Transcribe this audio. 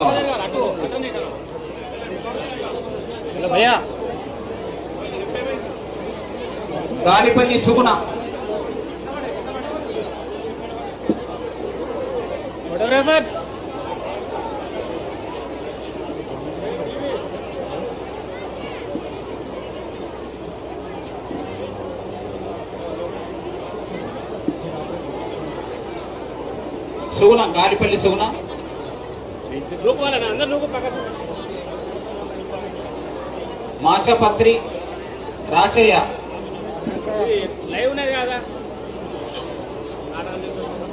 భయ్యా Galipalli Suguna photographers Suguna Galipalli Suguna group వాళ్ళని అందరు నువ్వు పక్కన మాచపత్రి రాచయ్య లైవ్ ఉన్నది కదా